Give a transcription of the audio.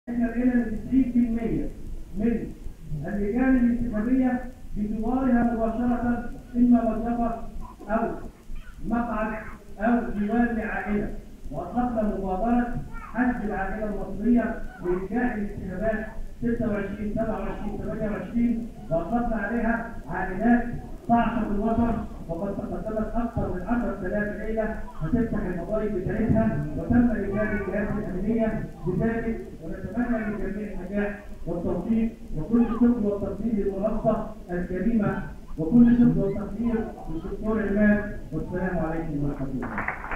إلى 90% من اللجان الانتخابية بجوارها مباشرة إما وظيفة أو مقعد أو ديوان لعائلة وأطلقنا مبادرة حج العائلة المصرية لإنجاح الانتخابات 26 27 28 وأطلقنا عليها عائلات تعشق الوطن وقد تقدمت أكثر من 10000 عيلة هتفتح المضايق بتاعتها وتم إيجاد الجهات الأمنية بذلك ونتمنى للجميع النجاح والتوفيق وكل شكر وتقدير للمنصة الكريمة وكل شكر وتقدير للدكتور عماد والسلام عليكم ورحمة الله